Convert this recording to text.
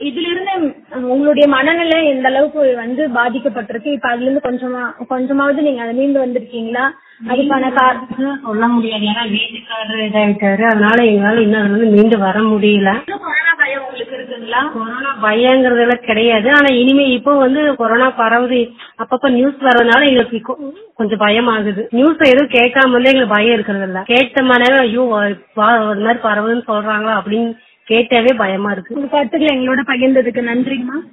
இதுல இருந்து அஹ், உங்களுடைய மனநிலை எந்த அளவுக்கு வந்து பாதிக்கப்பட்டிருக்கு இப்ப அதுல இருந்து கொஞ்சமா கொஞ்சமாவது நீங்க அதை மீண்டு வந்திருக்கீங்களா அதுக்கான காரணம் சொல்ல முடியாது ஏன்னா வீட்டுக்காரர் இதாயிட்டாரு அதனால எங்களால இன்னும் அதுல இருந்து மீண்டு வர முடியல கொரோனா பயம் உங்களுக்கு இருக்குங்களா கொரோனா பயங்கிறதெல்லாம் கிடையாது ஆனா இனிமே இப்போ வந்து கொரோனா பரவுது அப்பப்ப நியூஸ் வர்றதுனால எங்களுக்கு கொ- கொஞ்சம் பயம் ஆகுது நியூஸ் எதுவும் கேட்காம வந்து எங்களுக்கு பயம் இருக்கிறது இல்ல கேட்ட மாதிரி ஐயோ வா- ஒரு மாதிரி பரவுதுன்னு சொல்றாங்களா அப்படின்னு கேட்டாவே பயமா இருக்கு உங்க கருத்துக்களை எங்களோட பகிர்ந்ததுக்கு நன்றிங்கம்மா